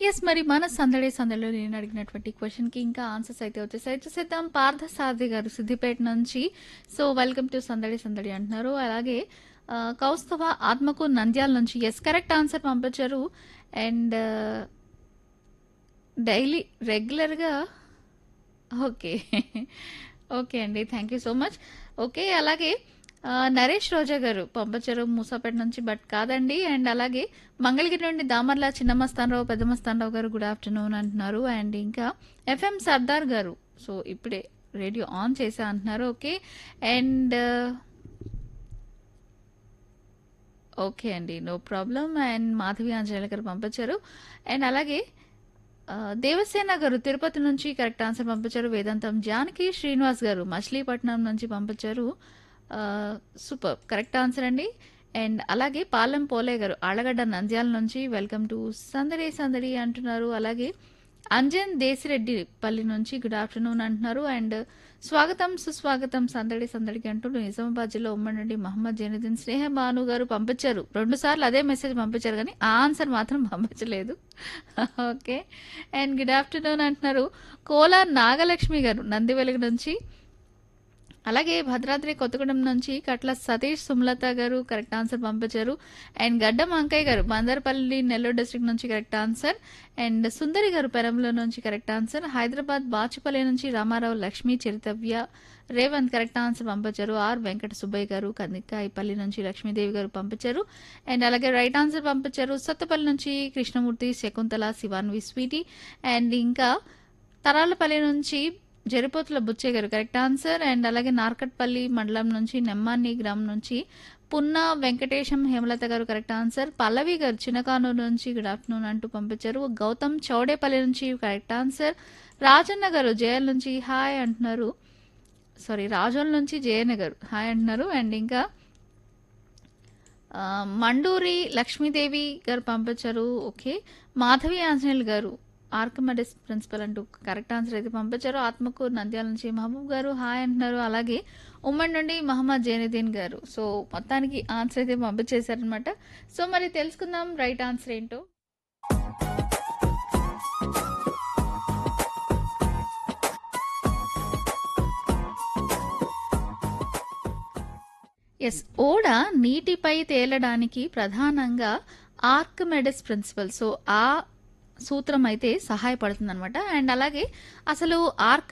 yes మరి మన సందడి సందడిలో నేను అడిగినటువంటి క్వశ్చన్కి ఇంకా ఆన్సర్స్ అయితే వచ్చేసాయి చూసేద్దాం పార్థ సారథి గారు సిద్దిపేట నుంచి సో వెల్కమ్ టు సందడి సందడి అంటున్నారు అలాగే ఆ, కౌస్తవ ఆత్మకు నంద్యాల నుంచి ఎస్ కరెక్ట్ ఆన్సర్ పంపించారు అండ్ డైలీ రెగ్యులర్గా ఓకే ఓకే అండి thank you so much okay అలాగే ఆ, నరేష్ రోజా గారు పంపచారు మూసాపేట నుంచి బట్ కాదండి అండ్ అలాగే మంగళగిరి నుండి దామర్ల చిన్నమస్తానరావు పెద్దమస్తానరావు గారు గుడ్ ఆఫ్టర్నూన్ అంటున్నారు అండ్ ఇంకా ఎఫ్ఎం సర్దార్ గారు సో ఇప్పుడే రేడియో ఆన్ చేసా అంటున్నారు ఓకే అండ్ ఓకే అండి no problem and Madhavi Anjaneyulu garu పంపించారు అండ్ అలాగే ఆ, దేవసేన గారు తిరుపతి నుంచి కరెక్ట్ ఆన్సర్ పంపించారు వేదాంతం జానకి శ్రీనివాస్ గారు మచిలీపట్నం నుంచి పంపించారు సూపర్ కరెక్ట్ ఆన్సర్ అండి అండ్ అలాగే పాలెం పోలే గారు ఆళ్ళగడ్డ నంద్యాల నుంచి వెల్కమ్ టు సందడి సందడి అంటున్నారు అలాగే అంజన్ దేశిరెడ్డి పల్లి నుంచి గుడ్ ఆఫ్టర్నూన్ అంటున్నారు అండ్ స్వాగతం సుస్వాగతం సందడి సందడికి అంటూ నిజామాబాద్ జిల్లా ఉమ్మడి నుండి మహమ్మద్ జైనుద్దీన్ స్నేహ భాను గారు పంపించారు రెండు సార్లు అదే మెసేజ్ పంపించారు కానీ ఆ ఆన్సర్ మాత్రం పంపించలేదు ఓకే అండ్ గుడ్ ఆఫ్టర్నూన్ అంటున్నారు కోలార్ నాగలక్ష్మి గారు నంది వెలుగు నుంచి అలాగే భద్రాద్రి కొత్తగూడెం నుంచి కట్ల సతీష్ సుమలత గారు కరెక్ట్ ఆన్సర్ పంపించారు అండ్ గడ్డం అంకయ్య గారు బందర్పల్లి నెల్లూరు డిస్ట్రిక్ట్ నుంచి correct answer and Sundari garu పెరంలో నుంచి కరెక్ట్ ఆన్సర్ హైదరాబాద్ బాచుపల్లి నుంచి రామారావు లక్ష్మి చరితవ్య రేవంత్ కరెక్ట్ ఆన్సర్ పంపించారు ఆర్ వెంకట సుబ్బయ్య గారు కందికాయపల్లి నుంచి లక్ష్మీదేవి గారు పంపించారు అండ్ అలాగే రైట్ ఆన్సర్ పంపించారు సత్తపల్లి నుంచి కృష్ణమూర్తి శకుంతల శివాన్వి స్వీటీ అండ్ ఇంకా తరాలపల్లి నుంచి జరిపోతుల బుచ్చే గారు కరెక్ట్ ఆన్సర్ అండ్ అలాగే నార్కట్పల్లి మండలం నుంచి నెమ్మాని గ్రామం నుంచి పున్నా వెంకటేశం హేమలత గారు కరెక్ట్ ఆన్సర్ పల్లవి గారు చిన్నకానూరు నుంచి గుడ్ ఆఫ్టర్నూన్ అంటూ పంపించారు గౌతమ్ చౌడేపల్లి నుంచి కరెక్ట్ ఆన్సర్ రాజన్న గారు జయల్ నుంచి హాయ్ అంటున్నారు సారీ రాజోల్ నుంచి జయన్న గారు హాయ్ అంటున్నారు అండ్ ఇంకా ఆ, మండూరి లక్ష్మీదేవి గారు పంపించారు okay Madhavi Anjaneyulu garu Archimedes principle అంటూ కరెక్ట్ ఆన్సర్ అయితే పంపించారు ఆత్మకూరు నంద్యాల నుంచి మహబూబ్ గారు హాయ్ అంటున్నారు అలాగే ఉమ్మడి నుండి మహమ్మద్ జైనుద్దీన్ గారు సో మొత్తానికి ఆన్సర్ అయితే పంపించేశారనమాట సో మరి తెలుసుకుందాం రైట్ ఆన్సర్ ఏంటో ఎస్ ఓడ నీటిపై తేలడానికి ప్రధానంగా ఆర్కమెడస్ ప్రిన్సిపల్ సో ఆ సూత్రం అయితే సహాయపడుతుంది అనమాట అండ్ అలాగే అసలు ఆర్క్